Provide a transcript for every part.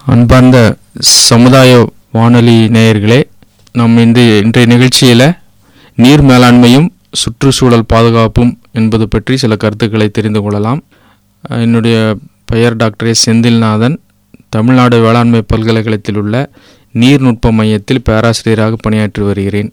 அன்பார்ந்த சமுதாய வானொலி நேயர்களே நம் இந்த இன்றைய நிகழ்ச்சியில் நீர் மேலாண்மையும் சுற்றுச்சூழல் பாதுகாப்பும் என்பது பற்றி சில கருத்துக்களை தெரிந்து கொள்ளலாம் அஹ் என்னுடைய பெயர் டாக்டர் எஸ் செந்தில்நாதன் தமிழ்நாடு வேளாண்மை பல்கலைக்கழகத்தில் உள்ள நீர்நுட்ப மையத்தில் பேராசிரியராக பணியாற்றி வருகிறேன்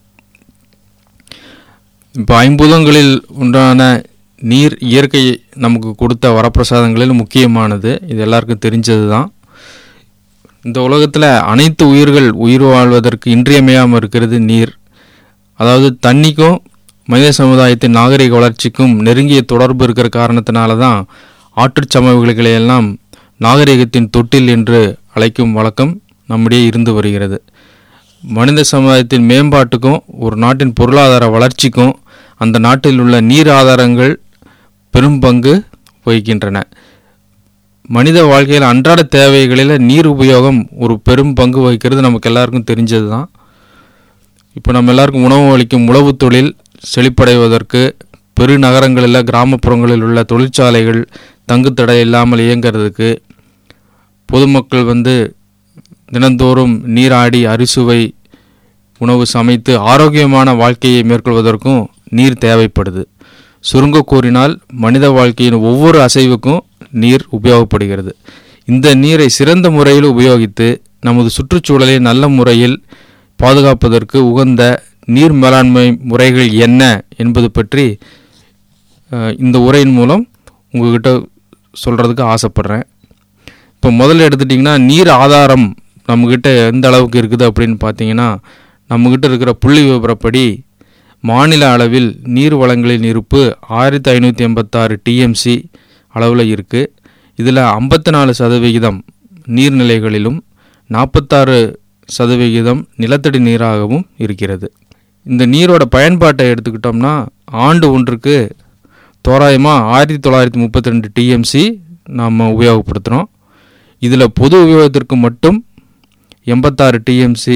இப்போ ஐம்பூதங்களில் ஒன்றான நீர் இயற்கை நமக்கு கொடுத்த வரப்பிரசாதங்களில் முக்கியமானது இது எல்லாருக்கும் தெரிஞ்சது தான் இந்த உலகத்தில் அனைத்து உயிர்கள் உயிர் வாழ்வதற்கு இன்றியமையாமல் இருக்கிறது நீர் அதாவது தண்ணிக்கும் மனித சமுதாயத்தின் நாகரிக வளர்ச்சிக்கும் நெருங்கிய தொடர்பு இருக்கிற காரணத்தினால தான் ஆற்றுச் சமவெளிகளை எல்லாம் நாகரிகத்தின் தொட்டில் என்று அழைக்கும் வழக்கம் நம்மிடையே இருந்து வருகிறது மனித சமுதாயத்தின் மேம்பாட்டுக்கும் ஒரு நாட்டின் பொருளாதார வளர்ச்சிக்கும் அந்த நாட்டில் உள்ள நீர் ஆதாரங்கள் பெரும் பங்கு வகிக்கின்றன மனித வாழ்க்கையில் அன்றாட தேவைகளில் நீர் உபயோகம் ஒரு பெரும் பங்கு வகிக்கிறது நமக்கு எல்லாருக்கும் தெரிஞ்சது தான் இப்போ நம்ம எல்லாருக்கும் உணவு அளிக்கும் உழவுத் தொழில் செழிப்படைவதற்கு பெருநகரங்களில் கிராமப்புறங்களில் உள்ள தொழிற்சாலைகள் தங்குத்தடை இல்லாமல் இயங்கிறதுக்கு பொதுமக்கள் வந்து தினந்தோறும் நீராடி அரிசுவை உணவு சமைத்து ஆரோக்கியமான வாழ்க்கையை மேற்கொள்வதற்கும் நீர் தேவைப்படுது சுருங்க கூறினால் மனித வாழ்க்கையின் ஒவ்வொரு அசைவுக்கும் நீர் உபயோகப்படுகிறது இந்த நீரை சிறந்த முறையில் உபயோகித்து நமது சுற்றுச்சூழலை நல்ல முறையில் பாதுகாப்பதற்கு உகந்த நீர் மேலாண்மை முறைகள் என்ன என்பது பற்றி அஹ், இந்த உரையின் மூலம் உங்ககிட்ட சொல்கிறதுக்கு ஆசைப்பட்றேன் இப்போ முதல்ல எடுத்துட்டிங்கன்னா நீர் ஆதாரம் நம்மக்கிட்ட எந்த அளவுக்கு இருக்குது அப்படின்னு பார்த்தீங்கன்னா நம்மக்கிட்ட இருக்கிற புள்ளி விவரப்படி மாநில அளவில் நீர் வளங்களின் இருப்பு ஆயிரத்தி ஐநூற்றி எண்பத்தாறு டிஎம்சி அளவில் இருக்குது இதில் ஐம்பத்தி நாலு சதவிகிதம் நீர்நிலைகளிலும் நாற்பத்தாறு சதவிகிதம் நிலத்தடி நீராகவும் இருக்கிறது இந்த நீரோட பயன்பாட்டை எடுத்துக்கிட்டோம்னா ஆண்டு ஒன்றுக்கு தோராயமாக ஆயிரத்தி தொள்ளாயிரத்தி முப்பத்தி ரெண்டு டிஎம்சி நாம் உபயோகப்படுத்துகிறோம் இதில் பொது உபயோகத்திற்கு மட்டும் எண்பத்தாறு டிஎம்சி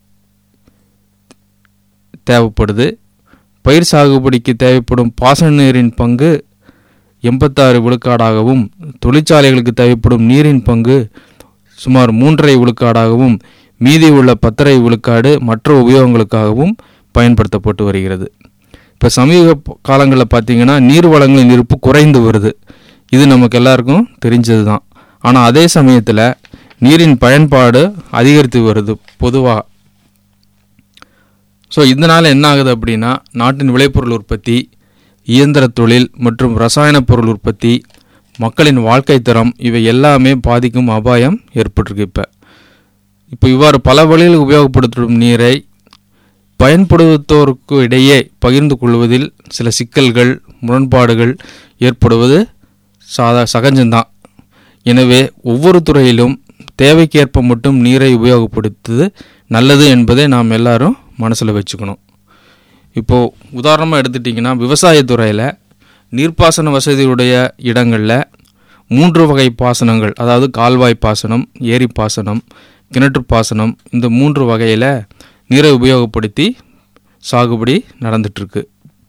தேவைப்படுது பயிர் சாகுபடிக்கு தேவைப்படும் பாசன நீரின் பங்கு எண்பத்தாறு விழுக்காடாகவும் தொழிற்சாலைகளுக்கு தேவைப்படும் நீரின் பங்கு சுமார் மூன்றரை விழுக்காடாகவும் மீதி உள்ள பத்தரை விழுக்காடு மற்ற உபயோகங்களுக்காகவும் பயன்படுத்தப்பட்டு வருகிறது இப்போ சமீப காலங்களில் பார்த்தீங்கன்னா நீர் வளங்களின் இருப்பு குறைந்து வருது இது நமக்கு எல்லாருக்கும் தெரிஞ்சது தான் ஆனால் அதே சமயத்தில் நீரின் பயன்பாடு அதிகரித்து வருது பொதுவாக ஸோ இதனால் என்ன ஆகுது அப்படின்னா நாட்டின் விளைபொருள் உற்பத்தி இயந்திர தொழில் மற்றும் ரசாயன பொருள் உற்பத்தி மக்களின் வாழ்க்கை தரம் இவை எல்லாமே பாதிக்கும் அபாயம் ஏற்பட்டிருக்கு இப்போ இப்போ இவ்வாறு பல வழியில் உபயோகப்படுத்தும் நீரை பயன்படுத்துவோருக்கு இடையே பகிர்ந்து கொள்வதில் சில சிக்கல்கள் முரண்பாடுகள் ஏற்படுவது சாதா சகஜம்தான் எனவே ஒவ்வொரு துறையிலும் தேவைக்கேற்ப மட்டும் நீரை உபயோகப்படுத்துவது நல்லது என்பதை நாம் எல்லாரும் மனசில் வச்சுக்கணும் இப்போது உதாரணமாக எடுத்துட்டிங்கன்னா விவசாயத்துறையில் நீர்ப்பாசன வசதியுடைய இடங்களில் மூன்று வகை பாசனங்கள் அதாவது கால்வாய் பாசனம் ஏரி பாசனம் கிணற்று பாசனம் இந்த மூன்று வகையில் நீரை உபயோகப்படுத்தி சாகுபடி நடந்துட்டுருக்கு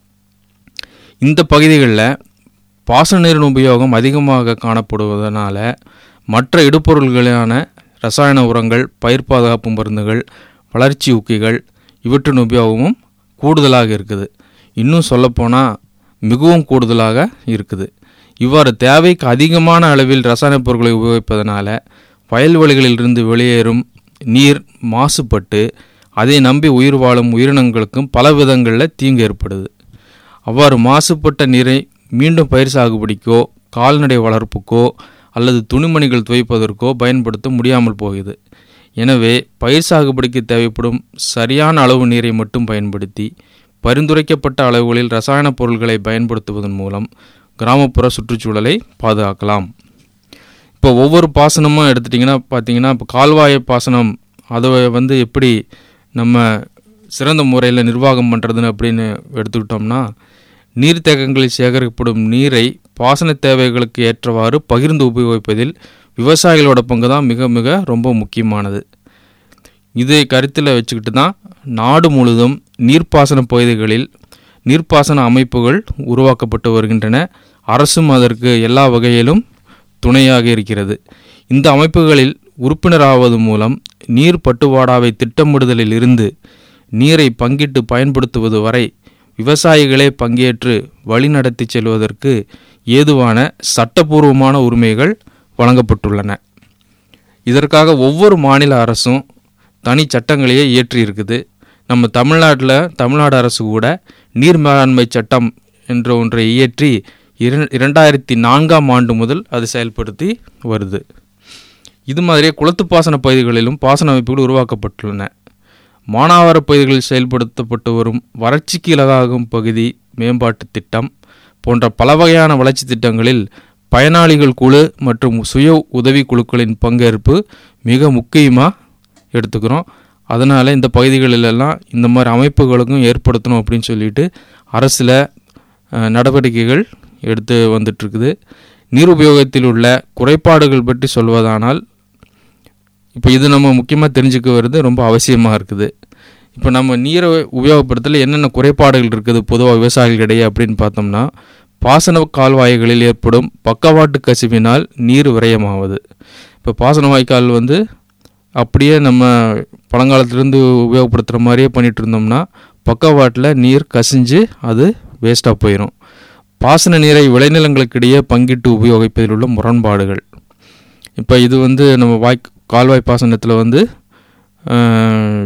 இந்த பகுதிகளில் பாசன நீரின் உபயோகம் அதிகமாக காணப்படுவதனால மற்ற இடுபொருள்களான ரசாயன உரங்கள் பயிர் பாதுகாப்பு மருந்துகள் வளர்ச்சி ஊக்கிகள் இவற்றின் உபயோகமும் கூடுதலாக இருக்குது இன்னும் சொல்லப்போனால் மிகவும் கூடுதலாக இருக்குது இவ்வாறு தேவைக்கு அதிகமான அளவில் ரசாயன பொருட்களை உபயோகிப்பதனால வயல்வெளிகளிலிருந்து வெளியேறும் நீர் மாசுபட்டு அதை நம்பி உயிர் வாழும் உயிரினங்களுக்கும் பல விதங்களில் தீங்கு ஏற்படுது அவ்வாறு மாசுபட்ட நீரை மீண்டும் பயிர் சாகுபடிக்கோ கால்நடை வளர்ப்புக்கோ அல்லது துணிமணிகள் துவைப்பதற்கோ பயன்படுத்த முடியாமல் போகுது எனவே பயிர் சாகுபடிக்கு தேவைப்படும் சரியான அளவு நீரை மட்டும் பயன்படுத்தி பரிந்துரைக்கப்பட்ட அளவுகளில் ரசாயன பொருட்களை பயன்படுத்துவதன் மூலம் கிராமப்புற சுற்றுச்சூழலை பாதுகாக்கலாம் இப்போ ஒவ்வொரு பாசனமும் எடுத்துட்டிங்கன்னா பார்த்தீங்கன்னா இப்போ கால்வாய் பாசனம் அதை வந்து எப்படி நம்ம சிறந்த முறையில் நிர்வாகம் பண்ணுறதுன்னு அப்படின்னு எடுத்துக்கிட்டோம்னா நீர்த்தேக்கங்களில் சேகரிக்கப்படும் நீரை பாசன தேவைகளுக்கு ஏற்றவாறு பகிர்ந்து உபயோகிப்பதில் விவசாயிகளோட பங்கு தான் மிக மிக ரொம்ப முக்கியமானது இதை கருத்தில் வச்சுக்கிட்டு தான் நாடு முழுதும் நீர்ப்பாசன பகுதிகளில் நீர்ப்பாசன அமைப்புகள் உருவாக்கப்பட்டு வருகின்றன அரசும் அதற்கு எல்லா வகையிலும் துணையாக இருக்கிறது இந்த அமைப்புகளில் உறுப்பினராவது மூலம் நீர் பட்டுவாடாவை திட்டமிடுதலில் இருந்து நீரை பங்கிட்டு பயன்படுத்துவது வரை விவசாயிகளே பங்கேற்று வழிநடத்தி செல்வதற்கு ஏதுவான சட்டபூர்வமான உரிமைகள் வழங்கப்பட்டுள்ளன இதற்காக ஒவ்வொரு மாநில அரசும் தனி சட்டங்களையே இயற்றியிருக்குது நம்ம தமிழ்நாட்டில் தமிழ்நாடு அரசு கூட நீர் மேலாண்மை சட்டம் என்ற ஒன்றை இயற்றி இரண் இரண்டாயிரத்தி நான்காம் ஆண்டு முதல் அது செயல்படுத்தி வருது இது மாதிரியே குளத்து பாசன பகுதிகளிலும் பாசன அமைப்புகள் உருவாக்கப்பட்டுள்ளன மானாவார பகுதிகளில் செயல்படுத்தப்பட்டு வரும் வறட்சிக்கு இலகாகும் பகுதி மேம்பாட்டு திட்டம் போன்ற பல வகையான வளர்ச்சி திட்டங்களில் பயனாளிகள் குழு மற்றும் சுய உதவி குழுக்களின் பங்கேற்பு மிக முக்கியமாக எடுத்துக்கிறோம் அதனால் இந்த பகுதிகளிலெல்லாம் இந்த மாதிரி அமைப்புகளுக்கும் ஏற்படுத்தணும் அப்படின்னு சொல்லிட்டு அரசில் அஹ், நடவடிக்கைகள் எடுத்து வந்துட்டுருக்குது நீர் உபயோகத்தில் உள்ள குறைபாடுகள் பற்றி சொல்வதானால் இப்போ இது நம்ம முக்கியமாக தெரிஞ்சுக்க வருது ரொம்ப அவசியமாக இருக்குது இப்போ நம்ம நீரை உபயோகப்படுத்தல என்னென்ன குறைபாடுகள் இருக்குது பொதுவாக விவசாயிகளிடையே அப்படின்னு பார்த்தோம்னா பாசன கால்வாய்களில் ஏற்படும் பக்கவாட்டு கசிவினால் நீர் விரயமாவது இப்போ பாசன வாய்க்கால் வந்து அப்படியே நம்ம பழங்காலத்திலேருந்து உபயோகப்படுத்துகிற மாதிரியே பண்ணிட்டு இருந்தோம்னா பக்கவாட்டில் நீர் கசிஞ்சு அது வேஸ்ட்டாக போயிடும் பாசன நீரை விளைநிலங்களுக்கிடையே பங்கிட்டு உபயோகிப்பதில் உள்ள முரண்பாடுகள் இப்போ இது வந்து நம்ம வாய் கால்வாய் பாசனத்தில் வந்து ஆஹ்,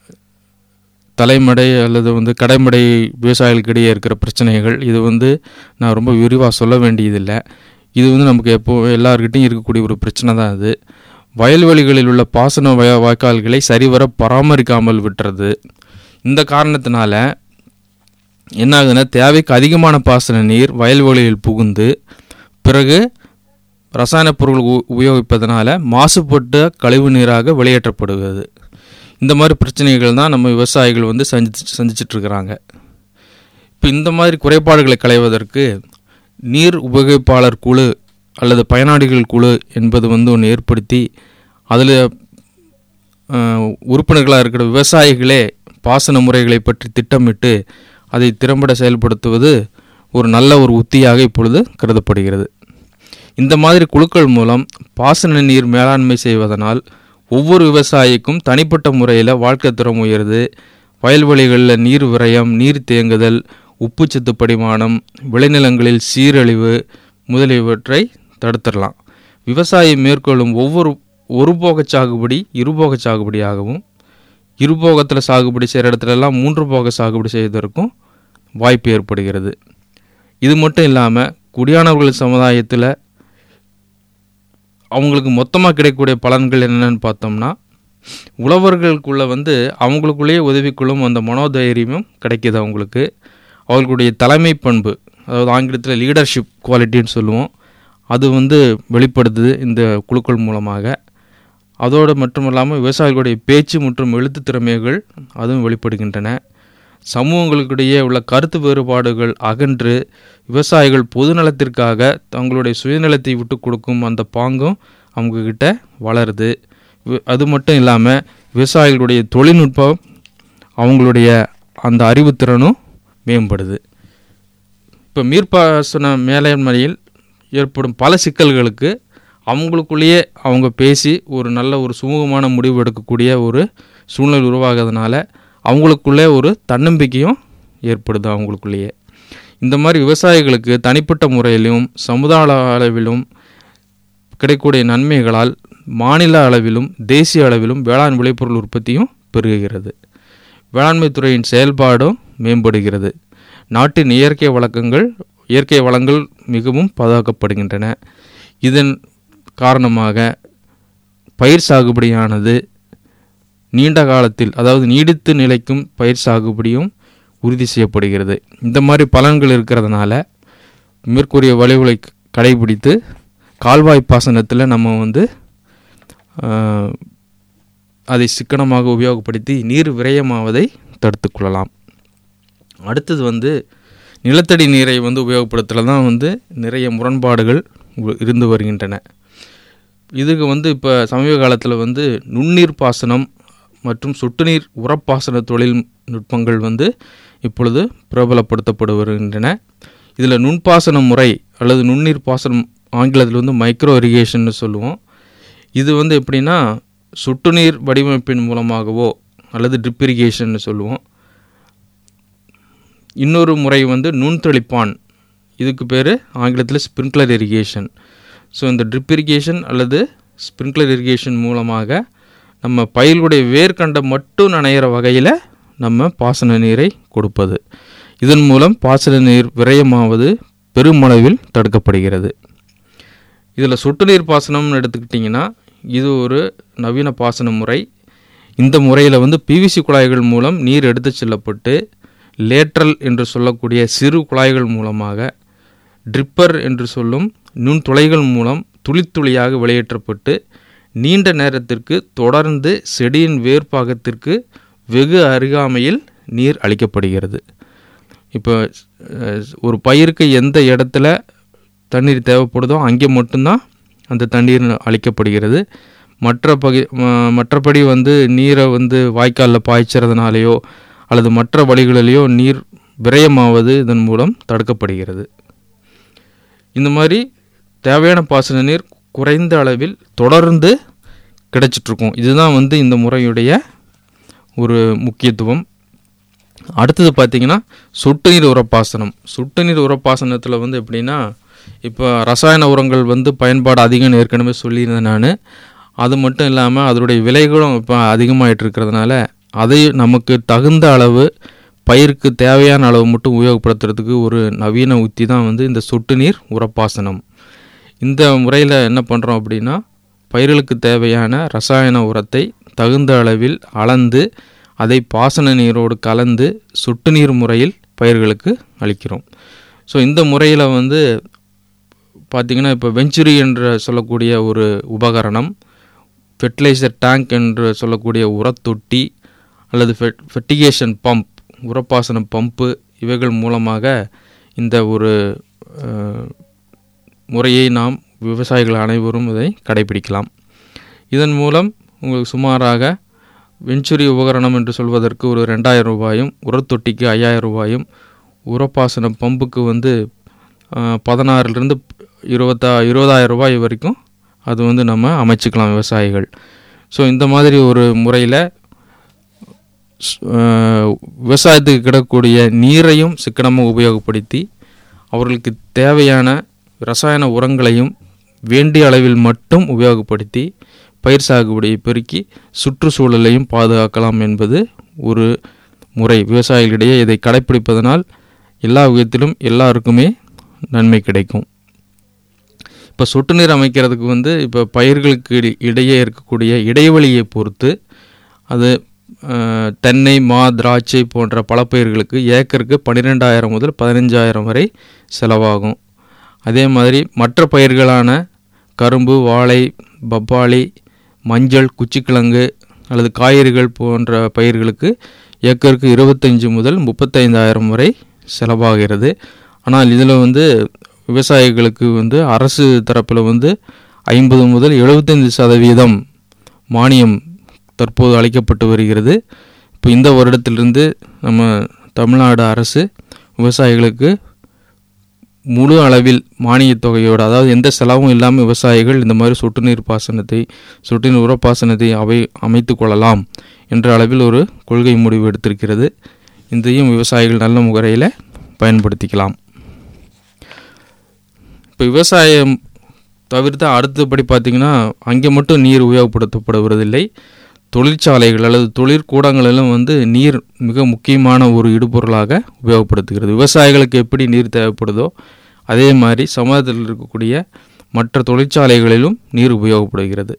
தலைமடை அல்லது வந்து கடைமடை விவசாயிகளுக்கிடையே இருக்கிற பிரச்சனைகள் இது வந்து நான் ரொம்ப விரிவாக சொல்ல வேண்டியதில்லை இது வந்து நமக்கு எப்போ எல்லார்கிட்டையும் இருக்கக்கூடிய ஒரு பிரச்சனை தான் இது வயல்வெளிகளில் உள்ள பாசன வய வாய்க்கால்களை சரிவர பராமரிக்காமல் விட்டுறது இந்த காரணத்தினால என்ன ஆகுதுன்னா தேவைக்கு அதிகமான பாசன நீர் வயல்வெளியில் புகுந்து பிறகு ரசாயன பொருள் உ- உபயோகிப்பதனால மாசுபட்ட கழிவு நீராக வெளியேற்றப்படுகிறது இந்த மாதிரி பிரச்சனைகள் தான் நம்ம விவசாயிகள் வந்து சந்திச்சு சந்திச்சிட்டு இருக்கிறாங்க இப்போ இந்த மாதிரி குறைபாடுகளை களைவதற்கு நீர் உபயோகிப்பாளர் குழு அல்லது பயனாளிகள் குழு என்பது வந்து ஒன்று ஏற்படுத்தி அதில் உறுப்பினர்களாக இருக்கிற விவசாயிகளே பாசன முறைகளை பற்றி திட்டமிட்டு அதை திறம்பட செயல்படுத்துவது ஒரு நல்ல ஒரு உத்தியாக இப்பொழுது கருதப்படுகிறது இந்த மாதிரி குழுக்கள் மூலம் பாசன நீர் மேலாண்மை செய்வதனால் ஒவ்வொரு விவசாயிக்கும் தனிப்பட்ட முறையில் வாழ்க்கை தரம் உயருது வயல்வெளிகளில் நீர் விரயம் நீர் தேங்குதல் உப்புச்சத்து படிமானம் விளைநிலங்களில் சீரழிவு முதலியவற்றை தடுத்துடலாம் விவசாயி மேற்கொள்ளும் ஒவ்வொரு ஒருபோக சாகுபடி இருபோக சாகுபடியாகவும் இருபோகத்தில் சாகுபடி செய்கிற இடத்துலலாம் மூன்று போக சாகுபடி செய்வதற்கும் வாய்ப்பு ஏற்படுகிறது இது மட்டும் இல்லாமல் குடியானவர்கள் சமுதாயத்தில் அவங்களுக்கு மொத்தமாக கிடைக்கக்கூடிய பலன்கள் என்னென்னு பார்த்தோம்னா உழவர்களுக்குள்ள வந்து அவங்களுக்குள்ளேயே உதவிக்குள்ளும் அந்த மனோதைரியமும் கிடைக்கிது அவங்களுக்கு அவர்களுடைய தலைமை பண்பு அதாவது ஆங்கிலத்தில் லீடர்ஷிப் குவாலிட்டின்னு சொல்லுவோம் அது வந்து வெளிப்படுத்துது இந்த குழுக்கள் மூலமாக அதோடு மட்டும் இல்லாமல் விவசாயிகளுடைய பேச்சு மற்றும் எழுத்து திறமைகள் அதுவும் வெளிப்படுகின்றன சமூகங்களுக்கிடையே உள்ள கருத்து வேறுபாடுகள் அகன்று விவசாயிகள் பொதுநலத்திற்காக தங்களுடைய சுயநலத்தை விட்டு கொடுக்கும் அந்த பாங்கும் அவங்கக்கிட்ட வளருது வி- அது மட்டும் இல்லாமல் விவசாயிகளுடைய தொழில்நுட்பம் அவங்களுடைய அந்த அறிவுத்திறனும் மேம்படுது இப்போ நீர்ப்பாசன மேலாண்மையில் ஏற்படும் பல சிக்கல்களுக்கு அவங்களுக்குள்ளேயே அவங்க பேசி ஒரு நல்ல ஒரு சுமூகமான முடிவு எடுக்கக்கூடிய ஒரு சூழ்நிலை உருவாகிறதுனால அவங்களுக்குள்ளே ஒரு தன்னம்பிக்கையும் ஏற்படுது அவங்களுக்குள்ளேயே இந்த மாதிரி விவசாயிகளுக்கு தனிப்பட்ட முறையிலும் சமுதாய அளவிலும் கிடைக்கக்கூடிய நன்மைகளால் மாநில அளவிலும் தேசிய அளவிலும் வேளாண் விளைபொருள் உற்பத்தியும் பெருகுகிறது வேளாண்மை துறையின் செயல்பாடும் மேம்படுகிறது நாட்டின் இயற்கை வழக்கங்கள் இயற்கை வளங்கள் மிகவும் பாதுகாக்கப்படுகின்றன இதன் காரணமாக பயிர் சாகுபடியானது நீண்ட காலத்தில் அதாவது நீடித்து நிலைக்கும் பயிர் சாகுபடியும் உறுதி செய்யப்படுகிறது இந்த மாதிரி பலன்கள் இருக்கிறதுனால மேற்கூறிய வழிகளை கடைபிடித்து கால்வாய் பாசனத்தில் நம்ம வந்து ஆஹ், அதை சிக்கனமாக உபயோகப்படுத்தி நீர் விரயமாவதை தடுத்துக்கொள்ளலாம் அடுத்தது வந்து நிலத்தடி நீரை வந்து உபயோகப்படுத்தல தான் வந்து நிறைய முரண்பாடுகள் உ- இருந்து வருகின்றன இதுக்கு வந்து இப்போ சமீப காலத்தில் வந்து நுண்ணீர் பாசனம் மற்றும் சொட்டு நீர் உரப்பாசன தொழில்நுட்பங்கள் வந்து இப்பொழுது பிரபலப்படுத்தப்பட்டு வருகின்றன இதில் நுண்பாசன முறை அல்லது நுண்ணீர் பாசனம் ஆங்கிலத்தில் வந்து மைக்ரோ இரிகேஷன்னு சொல்லுவோம் இது வந்து எப்படின்னா சொட்டு நீர் வடிவமைப்பின் மூலமாகவோ அல்லது ட்ரிப் இரிகேஷன் சொல்லுவோம் இன்னொரு முறை வந்து நுண்தெளிப்பான் இதுக்கு பேர் ஆங்கிலத்தில் ஸ்ப்ரிங்க்லர் இரிகேஷன் ஸோ இந்த ட்ரிப் இரிகேஷன் அல்லது ஸ்ப்ரிங்க்லர் இரிகேஷன் மூலமாக நம்ம பயிர்களுடைய வேர்க்கண்டை மட்டும் நனையிற வகையில் நம்ம பாசன நீரை கொடுப்பது இதன் மூலம் பாசன நீர் விரயமாவது பெருமளவில் தடுக்கப்படுகிறது இதில் சொட்டு நீர் பாசனம்னு எடுத்துக்கிட்டிங்கன்னா இது ஒரு நவீன பாசன முறை இந்த முறையில் வந்து பிவிசி குழாய்கள் மூலம் நீர் எடுத்து செல்லப்பட்டு லேட்ரல் என்று சொல்லக்கூடிய சிறு குழாய்கள் மூலமாக ட்ரிப்பர் என்று சொல்லும் நுண்துளைகள் மூலம் துளித்துளியாக வெளியேற்றப்பட்டு நீண்ட நேரத்திற்கு தொடர்ந்து செடியின் வேர்ப்பாகத்திற்கு வெகு அருகாமையில் நீர் அளிக்கப்படுகிறது இப்போ அஹ், ஒரு பயிருக்கு எந்த இடத்துல தண்ணீர் தேவைப்படுதோ அங்கே மட்டும்தான் அந்த தண்ணீர் அளிக்கப்படுகிறது மற்ற பகு ம- மற்றபடி வந்து நீரை வந்து வாய்க்காலில் பாய்ச்சறதுனாலேயோ அல்லது மற்ற வழிகளிலேயோ நீர் விரயமாவது இதன் மூலம் தடுக்கப்படுகிறது இந்த மாதிரி தேவையான பாசன நீர் குறைந்த அளவில் தொடர்ந்து கிடைச்சிட்ருக்கும் இதுதான் வந்து இந்த முறையுடைய ஒரு முக்கியத்துவம் அடுத்தது பார்த்திங்கன்னா சொட்டு நீர் உரப்பாசனம் சொட்டு நீர் உரப்பாசனத்தில் வந்து எப்படின்னா இப்போ ரசாயன உரங்கள் வந்து பயன்பாடு அதிகம்னு ஏற்கனவே சொல்லியிருந்தேன் நான் அது மட்டும் இல்லாமல் அதனுடைய விலைகளும் இப்போ அதிகமாகிட்டு இருக்கிறதுனால அதை நமக்கு தகுந்த அளவு பயிருக்கு தேவையான அளவு மட்டும் உபயோகப்படுத்துறதுக்கு ஒரு நவீன உத்தி தான் வந்து இந்த சொட்டு நீர் உரப்பாசனம் இந்த முறையில் என்ன பண்ணுறோம் அப்படின்னா பயிர்களுக்கு தேவையான ரசாயன உரத்தை தகுந்த அளவில் அளந்து அதை பாசன நீரோடு கலந்து சொட்டு நீர் முறையில் பயிர்களுக்கு அளிக்கிறோம் ஸோ இந்த முறையில் வந்து பார்த்திங்கன்னா இப்போ வெஞ்சுரி என்று சொல்லக்கூடிய ஒரு உபகரணம் ஃபெர்டிலைசர் டேங்க் என்று சொல்லக்கூடிய உரத்தொட்டி அல்லது ஃபெட் ஃபெர்டிகேஷன் பம்ப் உரப்பாசன பம்பு இவைகள் மூலமாக இந்த ஒரு அஹ், முறையை நாம் விவசாயிகள் அனைவரும் இதை கடைபிடிக்கலாம் இதன் மூலம் உங்களுக்கு சுமாராக வெஞ்சுரி உபகரணம் என்று சொல்வதற்கு ஒரு ரெண்டாயிரம் ரூபாயும் உரத்தொட்டிக்கு ஐயாயிரம் ரூபாயும் உரப்பாசன பம்புக்கு வந்து அஹ், பதினாறுலேருந்து இருபத்தா இருபதாயிரம் ரூபாய் வரைக்கும் அது வந்து நம்ம அமைச்சுக்கலாம் விவசாயிகள் ஸோ இந்த மாதிரி ஒரு முறையில் விவசாயத்துக்கு கிடக்கூடிய நீரையும் சிக்கனமாக உபயோகப்படுத்தி அவர்களுக்கு தேவையான ரசாயன உரங்களையும் வேண்டிய அளவில் மட்டும் உபயோகப்படுத்தி பயிர் சாகுபடியை பெருக்கி சுற்றுச்சூழலையும் பாதுகாக்கலாம் என்பது ஒரு முறை விவசாயிகளிடையே இதை கடைப்பிடிப்பதனால் எல்லா விதத்திலும் எல்லாருக்குமே நன்மை கிடைக்கும் இப்போ சொட்டு நீர் அமைக்கிறதுக்கு வந்து இப்போ பயிர்களுக்கு இட- இடையே இருக்கக்கூடிய இடைவெளியை பொறுத்து அது அஹ், தென்னை மா திராட்சை போன்ற பழப்பயிர்களுக்கு ஏக்கருக்கு பன்னிரெண்டாயிரம் முதல் பதினஞ்சாயிரம் வரை செலவாகும் அதே மாதிரி மற்ற பயிர்களான கரும்பு வாழை பப்பாளி மஞ்சள் குச்சிக்கிழங்கு அல்லது காய்கறிகள் போன்ற பயிர்களுக்கு ஏக்கருக்கு இருபத்தஞ்சு முதல் முப்பத்தைந்தாயிரம் வரை செலவாகிறது ஆனால் இதில் வந்து விவசாயிகளுக்கு வந்து அரசு தரப்பில் வந்து ஐம்பது முதல் எழுபத்தைந்து சதவீதம் மானியம் தற்போது அளிக்கப்பட்டு வருகிறது இப்போ இந்த வருடத்திலிருந்து நம்ம தமிழ்நாடு அரசு விவசாயிகளுக்கு முழு அளவில் மானியத் தொகையோடு அதாவது எந்த செலவும் இல்லாமல் விவசாயிகள் இந்த மாதிரி சொட்டு நீர் பாசனத்தை சொட்டு நீர் உரப்பாசனத்தை அவை அமைத்து கொள்ளலாம் என்ற அளவில் ஒரு கொள்கை முடிவு எடுத்திருக்கிறது இதையும் விவசாயிகள் நல்ல முறையில் பயன்படுத்திக்கலாம் இப்போ விவசாயம் தவிர்த்து அடுத்தபடி பார்த்திங்கன்னா அங்கே மட்டும் நீர் உபயோகப்படுத்தப்படுவதில்லை தொழிற்சாலைகள் அல்லது தொழிற்கூடங்களிலும் வந்து நீர் மிக முக்கியமான ஒரு இடுபொருளாக உபயோகப்படுத்துகிறது விவசாயிகளுக்கு எப்படி நீர் தேவைப்படுதோ அதே மாதிரி சமுதாயத்தில் இருக்கக்கூடிய மற்ற தொழிற்சாலைகளிலும் நீர் உபயோகப்படுகிறது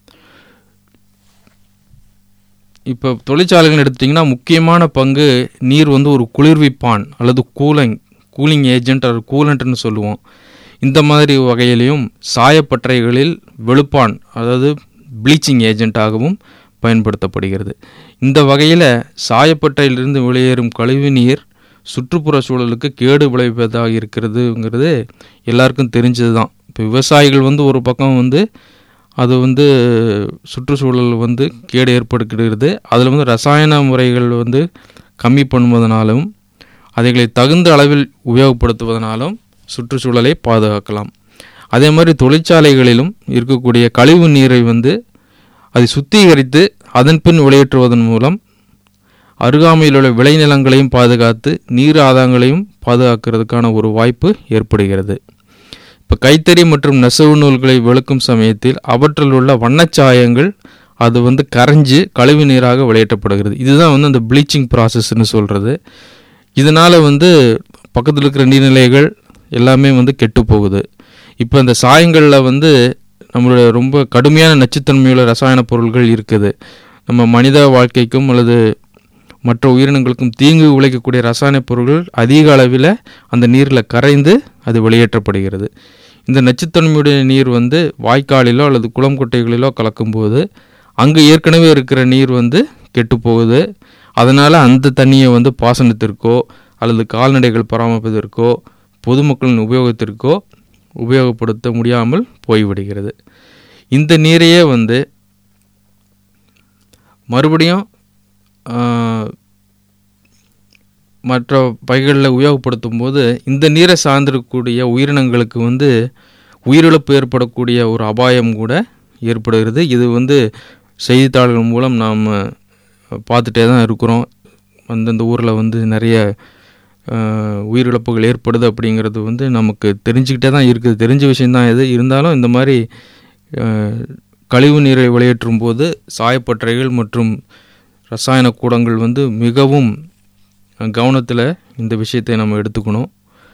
இப்போ தொழிற்சாலைகள் எடுத்திங்கன்னா முக்கியமான பங்கு நீர் வந்து ஒரு குளிர்விப்பான் அல்லது கூலிங் கூலிங் ஏஜென்ட் அல்லது கூலண்ட்னு சொல்லுவோம் இந்த மாதிரி வகையிலையும் சாயப்பட்டறைகளில் வெளுப்பான் அதாவது ப்ளீச்சிங் ஏஜென்ட்டாகவும் பயன்படுத்தப்படுகிறது இந்த வகையில் சாயப்பட்டையிலிருந்து வெளியேறும் கழிவு நீர் சுற்றுப்புற சூழலுக்கு கேடு விளைவிப்பதாக இருக்கிறதுங்கிறது எல்லாருக்கும் தெரிஞ்சது தான் இப்போ விவசாயிகள் வந்து ஒரு பக்கம் வந்து அது வந்து சுற்றுச்சூழல் வந்து கேடு ஏற்படுகிறது அதில் வந்து ரசாயன முறைகள் வந்து கம்மி பண்ணுவதனாலும் அதைகளை தகுந்த அளவில் உபயோகப்படுத்துவதனாலும் சுற்றுச்சூழலை பாதுகாக்கலாம் அதே மாதிரி தொழிற்சாலைகளிலும் இருக்கக்கூடிய கழிவு நீரை வந்து அதை சுத்திகரித்து அதன் பின் வெளியேற்றுவதன் மூலம் அருகாமையில் உள்ள விளைநிலங்களையும் பாதுகாத்து நீர் ஆதாரங்களையும் பாதுகாக்கிறதுக்கான ஒரு வாய்ப்பு ஏற்படுகிறது இப்போ கைத்தறி மற்றும் நெசவு நூல்களை வெளுக்கும் சமயத்தில் அவற்றில் உள்ள வண்ணச்சாயங்கள் அது வந்து கரைஞ்சு கழிவு நீராக வெளியேற்றப்படுகிறது இதுதான் வந்து அந்த ப்ளீச்சிங் ப்ராசஸ்ன்னு சொல்கிறது இதனால் வந்து பக்கத்தில் இருக்கிற நீர்நிலைகள் எல்லாமே வந்து கெட்டு போகுது இப்போ இந்த சாயங்களில் வந்து நம்மளுடைய ரொம்ப கடுமையான நச்சுத்தன்மையுள்ள ரசாயன பொருட்கள் இருக்குது நம்ம மனித வாழ்க்கைக்கும் அல்லது மற்ற உயிரினங்களுக்கும் தீங்கு விளைக்கக்கூடிய ரசாயன பொருட்கள் அதிக அளவில் அந்த நீரில் கரைந்து அது வெளியேற்றப்படுகிறது இந்த நச்சுத்தன்மையுடைய நீர் வந்து வாய்க்காலிலோ அல்லது குளம் குட்டைகளிலோ கலக்கும்போது அங்கே ஏற்கனவே இருக்கிற நீர் வந்து கெட்டு போகுது அதனால் அந்த தண்ணியை வந்து பாசனத்திற்கோ அல்லது கால்நடைகள் பராமரிப்பதற்கோ பொதுமக்களின் உபயோகத்திற்கோ உபயோகப்படுத்த முடியாமல் போய்விடுகிறது இந்த நீரையே வந்து மறுபடியும் ஆஹ், மற்ற பயிர்களில் உபயோகப்படுத்தும் போது இந்த நீரை சார்ந்திருக்கக்கூடிய உயிரினங்களுக்கு வந்து உயிரிழப்பு ஏற்படக்கூடிய ஒரு அபாயம் கூட ஏற்படுகிறது இது வந்து செய்தித்தாள்கள் மூலம் நாம் பார்த்துட்டே தான் இருக்கிறோம் அந்தந்த ஊரில் வந்து நிறைய ஆஹ், உயிரிழப்புகள் ஏற்படுது அப்படிங்கிறது வந்து நமக்கு தெரிஞ்சுக்கிட்டே தான் இருக்குது தெரிஞ்ச விஷயந்தான் இது இருந்தாலும் இந்த மாதிரி ஆஹ், கழிவு நீரை வெளியேற்றும் போது சாயப்பட்டறைகள் மற்றும் ரசாயன கூடங்கள் வந்து மிகவும் கவனத்தில் இந்த விஷயத்தை நம்ம எடுத்துக்கணும்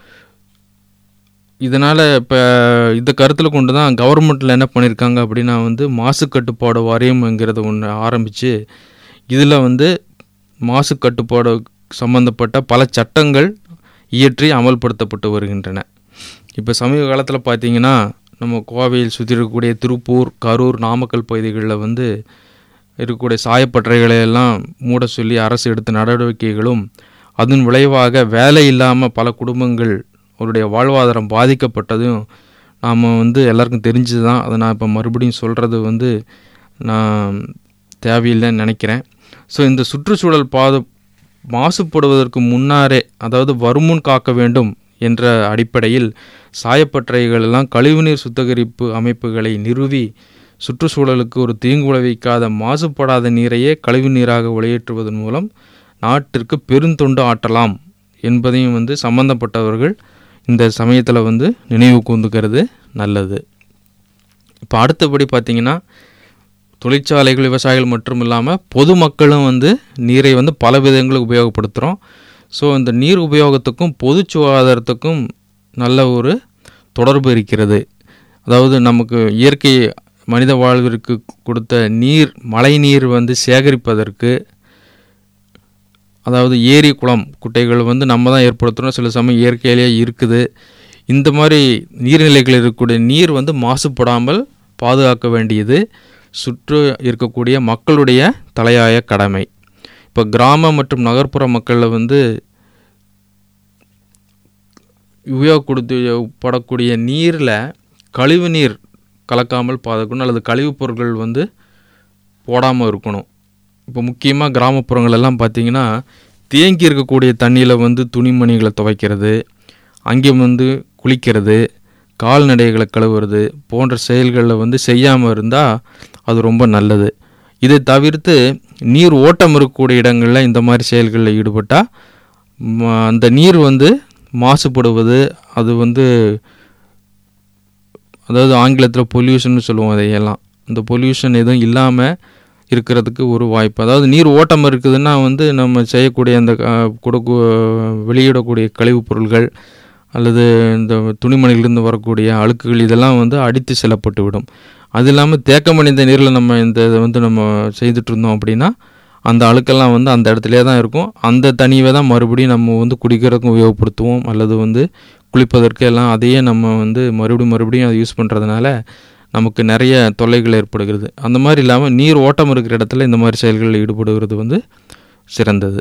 இதனால் இப்போ இந்த கருத்தில் கொண்டு தான் கவர்மெண்ட்டில் என்ன பண்ணியிருக்காங்க அப்படின்னா வந்து மாசு கட்டுப்பாடு வாரியம்ங்கிறத ஒன்று ஆரம்பித்து இதில் வந்து மாசு கட்டுப்பாடு சம்பந்தப்பட்ட பல சட்டங்கள் இயற்றி அமல்படுத்தப்பட்டு வருகின்றன இப்போ சமீப காலத்தில் பார்த்தீங்கன்னா நம்ம கோவையில் சுற்றி இருக்கக்கூடிய திருப்பூர் கரூர் நாமக்கல் பகுதிகளில் வந்து இருக்கக்கூடிய சாயப்பட்டறைகளை எல்லாம் மூட சொல்லி அரசு எடுத்த நடவடிக்கைகளும் அதன் விளைவாக வேலை இல்லாமல் பல குடும்பங்கள் அவருடைய வாழ்வாதாரம் பாதிக்கப்பட்டதும் நாம் வந்து எல்லாருக்கும் தெரிஞ்சது தான் அதை நான் இப்போ மறுபடியும் சொல்கிறது வந்து நான் தேவையில்லைன்னு நினைக்கிறேன் ஸோ இந்த சுற்றுச்சூழல் பாது மாசுபடுவதற்கு முன்னாரே அதாவது வருமுன் காக்க வேண்டும் என்ற அடிப்படையில் சாயப்பட்டறைகள் எல்லாம் கழிவுநீர் சுத்திகரிப்பு அமைப்புகளை நிறுவி சுற்றுச்சூழலுக்கு ஒரு தீங்கு விளைவிக்காத மாசுபடாத நீரையே கழிவு நீராக வெளியேற்றுவதன் மூலம் நாட்டிற்கு பெருந்தொண்டு ஆற்றலாம் என்பதையும் வந்து சம்பந்தப்பட்டவர்கள் இந்த சமயத்தில் வந்து நினைவு கூந்துக்கிறது நல்லது இப்போ அடுத்தபடி பார்த்திங்கன்னா தொழிற்சாலைகள் விவசாயிகள் மட்டும் இல்லாமல் பொதுமக்களும் வந்து நீரை வந்து பல விதங்களுக்கு உபயோகப்படுத்துகிறோம் ஸோ இந்த நீர் உபயோகத்துக்கும் பொது சுகாதாரத்துக்கும் நல்ல ஒரு தொடர்பு இருக்கிறது அதாவது நமக்கு இயற்கை மனித வாழ்விற்கு கொடுத்த நீர் மழை நீர் வந்து சேகரிப்பதற்கு அதாவது ஏரி குளம் குட்டைகள் வந்து நம்ம தான் ஏற்படுத்துகிறோம் சில சமயம் இயற்கையிலேயே இருக்குது இந்த மாதிரி நீர்நிலைகளில் இருக்கக்கூடிய நீர் வந்து மாசுபடாமல் பாதுகாக்க வேண்டியது சுற்று இருக்கக்கூடிய மக்களுடைய தலையாய கடமை இப்போ கிராம மற்றும் நகர்ப்புற மக்களில் வந்து உபயோகப்படுத்து படக்கூடிய நீரில் கழிவு நீர் கலக்காமல் பாதுகாக்கணும் அல்லது கழிவுப் பொருட்கள் வந்து போடாமல் இருக்கணும் இப்போ முக்கியமாக கிராமப்புறங்கள் எல்லாம் பார்த்தீங்கன்னா தேங்கி இருக்கக்கூடிய தண்ணியில் வந்து துணிமணிகளை துவைக்கிறது அங்கே வந்து குளிக்கிறது கால்நடைகளை கழுவுறது போன்ற செயல்களில் வந்து செய்யாமல் இருந்தால் அது ரொம்ப நல்லது இதை தவிர்த்து நீர் ஓட்டம் இருக்கக்கூடிய இடங்களில் இந்த மாதிரி செயல்களில் ஈடுபட்டால் ம- அந்த நீர் வந்து மாசுபடுவது அது வந்து அதாவது ஆங்கிலத்தில் பொல்யூஷன் சொல்லுவோம் அதையெல்லாம் அந்த பொல்யூஷன் எதுவும் இல்லாமல் இருக்கிறதுக்கு ஒரு வாய்ப்பு அதாவது நீர் ஓட்டம் இருக்குதுன்னா வந்து நம்ம செய்யக்கூடிய அந்த அஹ், கொடுக்கு வெளியிடக்கூடிய கழிவுப் பொருள்கள் அல்லது இந்த துணிமணிலிருந்து வரக்கூடிய அழுக்குகள் இதெல்லாம் வந்து அடித்து செல்லப்பட்டு விடும் அது இல்லாமல் தேக்கமடைந்த நீரில் நம்ம இந்த இதை வந்து நம்ம செய்துட்டு இருந்தோம் அப்படின்னா அந்த அழுக்கெல்லாம் வந்து அந்த இடத்துலயே தான் இருக்கும் அந்த தண்ணியை தான் மறுபடியும் நம்ம வந்து குடிக்கிறதுக்கும் உபயோகப்படுத்துவோம் அல்லது வந்து குளிப்பதற்கு எல்லாம் அதையே நம்ம வந்து மறுபடியும் மறுபடியும் அதை யூஸ் பண்ணுறதுனால நமக்கு நிறைய தொல்லைகள் ஏற்படுகிறது அந்த மாதிரி இல்லாமல் நீர் ஓட்டம் இருக்கிற இடத்துல இந்த மாதிரி செயல்களில் ஈடுபடுகிறது வந்து சிறந்தது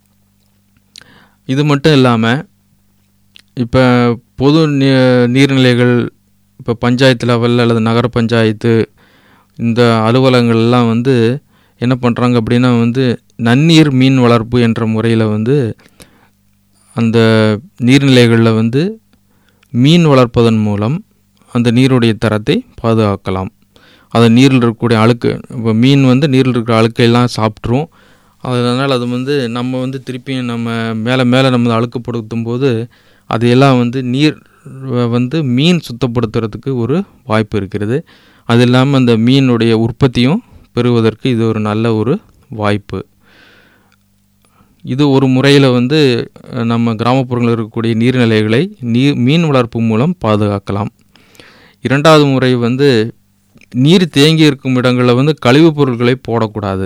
இது மட்டும் இல்லாமல் இப்போ பொது நீ நீர்நிலைகள் இப்போ பஞ்சாயத்து லெவலில் அல்லது நகர பஞ்சாயத்து இந்த அலுவலகங்கள் எல்லாம் வந்து என்ன பண்ணுறாங்க அப்படின்னா வந்து நன்னீர் மீன் வளர்ப்பு என்ற முறையில் வந்து அந்த நீர்நிலைகளில் வந்து மீன் வளர்ப்பதன் மூலம் அந்த நீருடைய தரத்தை பாதுகாக்கலாம் அது நீரில் இருக்கக்கூடிய அழுக்கு இப்போ மீன் வந்து நீரில் இருக்கிற அழுக்கையெல்லாம் சாப்பிட்ரும் அதனால் அது வந்து நம்ம வந்து திருப்பியும் நம்ம மேலே மேலே நம்ம அழுக்குப்படுத்தும் போது அதையெல்லாம் வந்து நீர் வ- வந்து மீன் சுத்தப்படுத்துறதுக்கு ஒரு வாய்ப்பு இருக்கிறது அது இல்லாமல் அந்த மீனுடைய உற்பத்தியும் பெறுவதற்கு இது ஒரு நல்ல ஒரு வாய்ப்பு இது ஒரு முறையில் வந்து அஹ், நம்ம கிராமப்புறங்களில் இருக்கக்கூடிய நீர்நிலைகளை நீர் மீன் வளர்ப்பு மூலம் பாதுகாக்கலாம் இரண்டாவது முறை வந்து நீர் தேங்கி இருக்கும் இடங்களில் வந்து கழிவுப் பொருட்களை போடக்கூடாது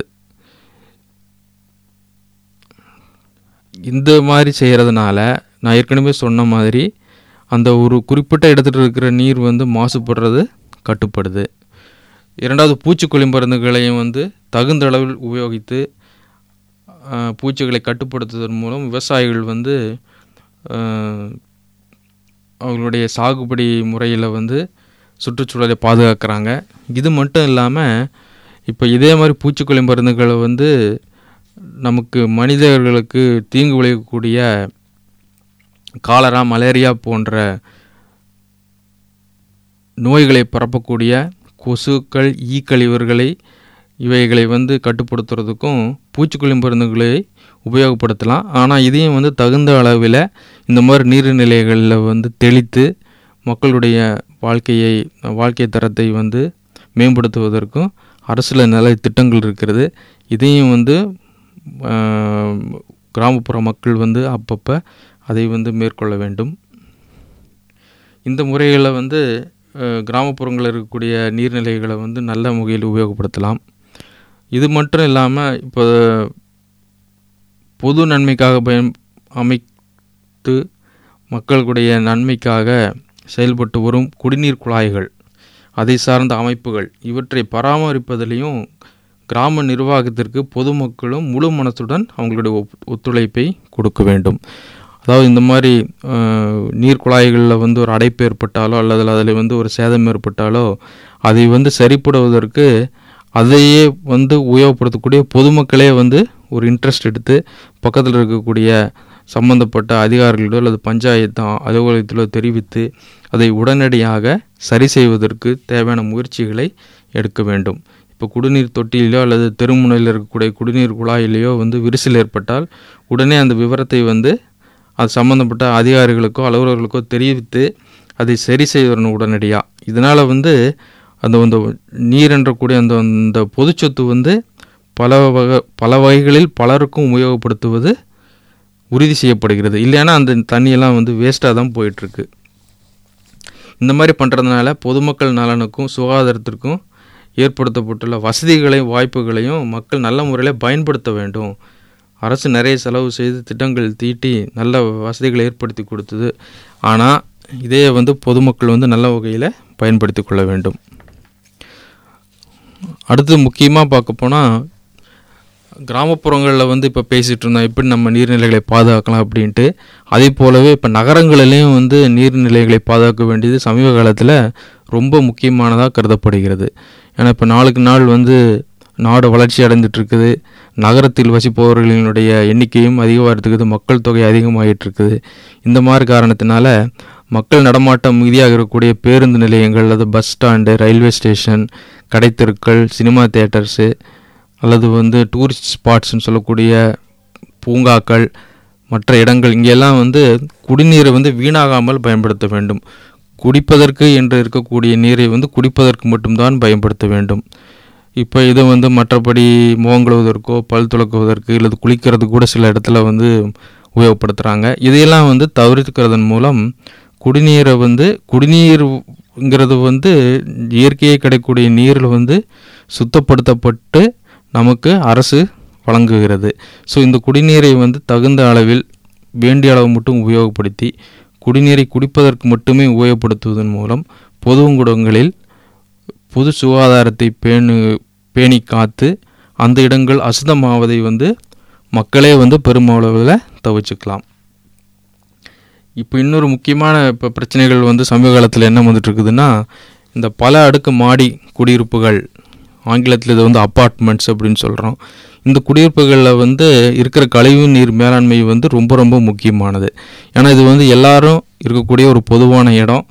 இந்த மாதிரி செய்கிறதுனால நான் ஏற்கனவே சொன்ன மாதிரி அந்த ஒரு குறிப்பிட்ட இடத்துல இருக்கிற நீர் வந்து மாசுபடுறது கட்டுப்படுது இரண்டாவது பூச்சிக்கொல்லி மருந்துகளையும் வந்து தகுந்த அளவில் உபயோகித்து ஆஹ், பூச்சிகளை கட்டுப்படுத்துவதன் மூலம் விவசாயிகள் வந்து ஆஹ், அவங்களுடைய சாகுபடி முறையில் வந்து சுற்றுச்சூழலை பாதுகாக்கிறாங்க இது மட்டும் இல்லாமல் இப்போ இதே மாதிரி பூச்சிக்கொல்லி மருந்துகளை வந்து நமக்கு மனிதர்களுக்கு தீங்கு விளைவிக்கக்கூடிய காலரா மலேரியா போன்ற நோய்களை பரப்பக்கூடிய கொசுக்கள் ஈக்கழிவர்களை இவைகளை வந்து கட்டுப்படுத்துறதுக்கும் பூச்சிக்கொல்லி மருந்துகளை உபயோகப்படுத்தலாம் ஆனால் இதையும் வந்து தகுந்த அளவில் இந்த மாதிரி நீர்நிலைகளில் வந்து தெளித்து மக்களுடைய வாழ்க்கையை வாழ்க்கை தரத்தை வந்து மேம்படுத்துவதற்கும் அரசில் நல்ல திட்டங்கள் இருக்கிறது இதையும் வந்து ஆஹ், கிராமப்புற மக்கள் வந்து அப்பப்போ அதை வந்து மேற்கொள்ள வேண்டும் இந்த முறைகளில் வந்து அஹ், கிராமப்புறங்களில் இருக்கக்கூடிய நீர்நிலைகளை வந்து நல்ல முறையில் உபயோகப்படுத்தலாம் இது மட்டும் இல்லாமல் இப்போ பொது நன்மைக்காக பயன் அமைத்து மக்களுடைய நன்மைக்காக செயல்பட்டு வரும் குடிநீர் குழாய்கள் அதை சார்ந்த அமைப்புகள் இவற்றை பராமரிப்பதிலையும் கிராம நிர்வாகத்திற்கு பொதுமக்களும் முழு மனத்துடன் அவங்களுடைய ஒப்- ஒத்துழைப்பை கொடுக்க வேண்டும் அதாவது இந்த மாதிரி அஹ், நீர் குழாய்களில் வந்து ஒரு அடைப்பு ஏற்பட்டாலோ அல்லது அதில் வந்து ஒரு சேதம் ஏற்பட்டாலோ அதை வந்து சரிப்படுவதற்கு அதையே வந்து உபயோகப்படுத்தக்கூடிய பொதுமக்களே வந்து ஒரு இன்ட்ரெஸ்ட் எடுத்து பக்கத்தில் இருக்கக்கூடிய சம்பந்தப்பட்ட அதிகாரிகளோ அல்லது பஞ்சாயத்து அலுவலகத்திலோ தெரிவித்து அதை உடனடியாக சரி செய்வதற்கு தேவையான முயற்சிகளை எடுக்க வேண்டும் இப்போ குடிநீர் தொட்டியிலோ அல்லது தெருமுனையில் இருக்கக்கூடிய குடிநீர் குழாயிலேயோ வந்து விரிசல் ஏற்பட்டால் உடனே அந்த விவரத்தை வந்து அது சம்மந்தப்பட்ட அதிகாரிகளுக்கோ அலுவலர்களுக்கோ தெரிவித்து அதை சரி செய்யணும் உடனடியாக இதனால் வந்து அந்த அந்த நீர் என்றக்கூடிய அந்த அந்த பொதுச்சொத்து வந்து பல வகை பல வகைகளில் பலருக்கும் உபயோகப்படுத்துவது உறுதி செய்யப்படுகிறது இல்லைன்னா அந்த தண்ணியெல்லாம் வந்து வேஸ்ட்டாக தான் போயிட்டுருக்கு இந்த மாதிரி பண்ணுறதுனால பொதுமக்கள் நலனுக்கும் சுகாதாரத்திற்கும் ஏற்படுத்தப்பட்டுள்ள வசதிகளையும் வாய்ப்புகளையும் மக்கள் நல்ல முறையில் பயன்படுத்த வேண்டும் அரசு நிறைய செலவு செய்து திட்டங்கள் தீட்டி நல்ல வசதிகளை ஏற்படுத்தி கொடுத்தது ஆனால் இதே வந்து பொதுமக்கள் வந்து நல்ல வகையில் பயன்படுத்தி கொள்ள வேண்டும் அடுத்து முக்கியமாக பார்க்க போனால் கிராமப்புறங்களில் வந்து இப்போ பேசிகிட்டு இருந்தோம் எப்படி நம்ம நீர்நிலைகளை பாதுகாக்கலாம் அப்படின்ட்டு அதே போலவே இப்போ நகரங்களிலையும் வந்து நீர்நிலைகளை பாதுகாக்க வேண்டியது சமீப காலத்தில் ரொம்ப முக்கியமானதாக கருதப்படுகிறது ஏன்னா இப்போ நாளுக்கு நாள் வந்து நாடு வளர்ச்சி அடைந்துட்டு இருக்குது நகரத்தில் வசிப்பவர்களினுடைய எண்ணிக்கையும் அதிகமாக இருக்குது மக்கள் தொகை அதிகமாகிட்டு இருக்குது இந்த மாதிரி காரணத்தினால மக்கள் நடமாட்டம் மிகுதியாக இருக்கக்கூடிய பேருந்து நிலையங்கள் அல்லது பஸ் ஸ்டாண்டு ரயில்வே ஸ்டேஷன் கடைத்தெருக்கள் சினிமா தியேட்டர்ஸு அல்லது வந்து டூரிஸ்ட் ஸ்பாட்ஸ்னு சொல்லக்கூடிய பூங்காக்கள் மற்ற இடங்கள் இங்கெல்லாம் வந்து குடிநீரை வந்து வீணாகாமல் பயன்படுத்த வேண்டும் குடிப்பதற்கு என்று இருக்கக்கூடிய நீரை வந்து குடிப்பதற்கு மட்டும்தான் பயன்படுத்த வேண்டும் இப்போ இது வந்து மற்றபடி முகம் கழுவுவதற்கோ பல் துலக்குவதற்கு அல்லது குளிக்கிறதுக்கு கூட சில இடத்துல வந்து உபயோகப்படுத்துகிறாங்க இதையெல்லாம் வந்து தவிர்க்கிறதன் மூலம் குடிநீரை வந்து குடிநீருங்கிறது வந்து இயற்கையை கிடைக்கக்கூடிய நீரில் வந்து சுத்தப்படுத்தப்பட்டு நமக்கு அரசு வழங்குகிறது ஸோ இந்த குடிநீரை வந்து தகுந்த அளவில் வேண்டிய அளவு மட்டும் உபயோகப்படுத்தி குடிநீரை குடிப்பதற்கு மட்டுமே உபயோகப்படுத்துவதன் மூலம் பொதுங்குடங்களில் பொது சுகாதாரத்தை பேணு பேணி காத்து அந்த இடங்கள் அசுத்தமாவதை வந்து மக்களே வந்து பெருமளவில் தவிர்த்துக்கலாம் இப்போ இன்னொரு முக்கியமான இப்போ பிரச்சனைகள் வந்து சமீப காலத்தில் என்ன வந்துட்டு இருக்குதுன்னா இந்த பல அடுக்கு மாடி குடியிருப்புகள் ஆங்கிலத்தில் இது வந்து அப்பார்ட்மெண்ட்ஸ் அப்படின்னு சொல்கிறோம் இந்த குடியிருப்புகளில் வந்து இருக்கிற கழிவு நீர் மேலாண்மை வந்து ரொம்ப ரொம்ப முக்கியமானது ஏன்னா இது வந்து எல்லாரும் இருக்கக்கூடிய ஒரு பொதுவான இடம்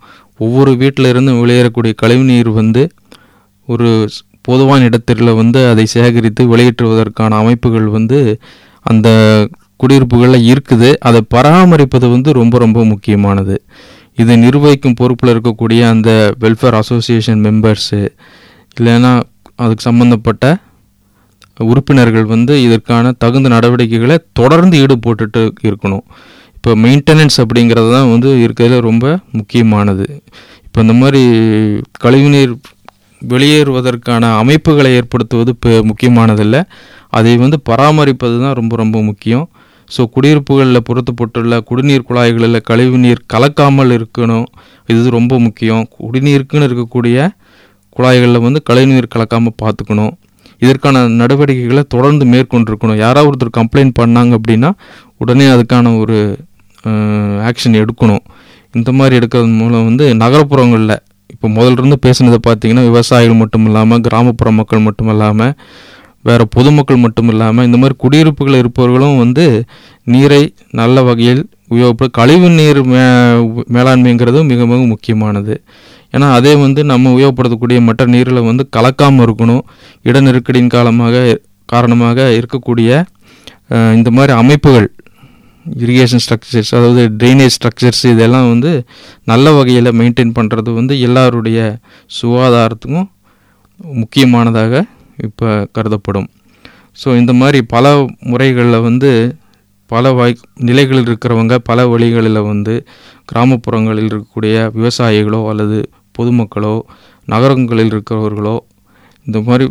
ஒவ்வொரு வீட்டில் இருந்து வெளியேறக்கூடிய கழிவுநீர் வந்து ஒரு ஸ்- பொதுவான இடத்தில் வந்து அதை சேகரித்து வெளியேற்றுவதற்கான அமைப்புகள் வந்து அந்த குடியிருப்புகளில் இருக்குது அதை பராமரிப்பது வந்து ரொம்ப ரொம்ப முக்கியமானது இதை நிர்வகிக்கும் பொறுப்பில் இருக்கக்கூடிய அந்த வெல்ஃபேர் அசோசியேஷன் மெம்பர்ஸு இல்லைன்னா அதுக்கு சம்மந்தப்பட்ட உறுப்பினர்கள் வந்து இதற்கான தகுந்த நடவடிக்கைகளை தொடர்ந்து ஈடுபட்டுட்டு இருக்கணும் இப்போ மெயின்டெனன்ஸ் அப்படிங்கிறது தான் வந்து இருக்கிறதுல ரொம்ப முக்கியமானது இப்போ இந்த மாதிரி கழிவுநீர் வெளியேறுவதற்கான அமைப்புகளை ஏற்படுத்துவது இப்போ முக்கியமானதில்லை அதை வந்து பராமரிப்பது தான் ரொம்ப ரொம்ப முக்கியம் ஸோ குடியிருப்புகளில் பொருத்தப்பட்டுள்ள குடிநீர் குழாய்களில் கழிவுநீர் கலக்காமல் இருக்கணும் இது ரொம்ப முக்கியம் குடிநீருக்குன்னு இருக்கக்கூடிய குழாய்களில் வந்து கழிவுநீர் கலக்காமல் பார்த்துக்கணும் இதற்கான நடவடிக்கைகளை தொடர்ந்து மேற்கொண்டிருக்கணும் யாராவது ஒருத்தர் கம்ப்ளைண்ட் பண்ணாங்க அப்படின்னா உடனே அதுக்கான ஒரு ஆக்ஷன் எடுக்கணும் இந்த மாதிரி எடுக்கிறது மூலம் வந்து நகரப்புறங்களில் இப்போ முதல்ல இருந்து பேசுனதை பார்த்தீங்கன்னா விவசாயிகள் மட்டும் இல்லாமல் கிராமப்புற மக்கள் மட்டும் இல்லாமல் வேறு பொதுமக்கள் மட்டும் இல்லாமல் இந்த மாதிரி குடியிருப்புகள் இருப்பவர்களும் வந்து நீரை நல்ல வகையில் உபயோகப்படும் கழிவு நீர் மே மேலாண்மைங்கிறது மிக மிக முக்கியமானது ஏன்னா அதே வந்து நம்ம உபயோகப்படுத்தக்கூடிய மற்ற நீரில் வந்து கலக்காமல் இருக்கணும் இட நெருக்கடியின் காலமாக காரணமாக இருக்கக்கூடிய அஹ், இந்த மாதிரி அமைப்புகள் இரிகேஷன் ஸ்ட்ரக்சர்ஸ் அதாவது ட்ரைனேஜ் ஸ்ட்ரக்சர்ஸ் இதெல்லாம் வந்து நல்ல வகையில் மெயின்டைன் பண்ணுறது வந்து எல்லாருடைய சுகாதாரத்துக்கும் முக்கியமானதாக இப்போ கருதப்படும் ஸோ இந்த மாதிரி பல முறைகளில் வந்து பல வாய் நிலைகளில் இருக்கிறவங்க பல வழிகளில் வந்து கிராமப்புறங்களில் இருக்கக்கூடிய விவசாயிகளோ அல்லது பொதுமக்களோ நகரங்களில் இருக்கிறவர்களோ இந்த மாதிரி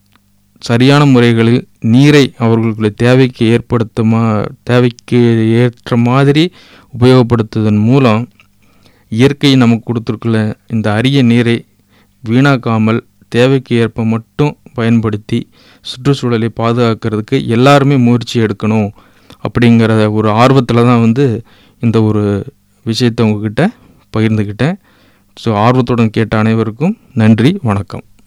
சரியான முறைகளில் நீரை அவர்களுடைய தேவைக்கு ஏற்படுத்துமா தேவைக்கு ஏற்ற மாதிரி உபயோகப்படுத்துவதன் மூலம் இயற்கை நமக்கு கொடுத்துருக்குள்ள இந்த அரிய நீரை வீணாக்காமல் தேவைக்கு ஏற்ப மட்டும் பயன்படுத்தி சுற்றுச்சூழலை பாதுகாக்கிறதுக்கு எல்லாருமே முயற்சி எடுக்கணும் அப்படிங்கிற ஒரு ஆர்வத்தில் தான் வந்து இந்த ஒரு விஷயத்தை உங்ககிட்ட பகிர்ந்துக்கிட்டேன் ஸோ ஆர்வத்துடன் கேட்ட அனைவருக்கும் நன்றி வணக்கம்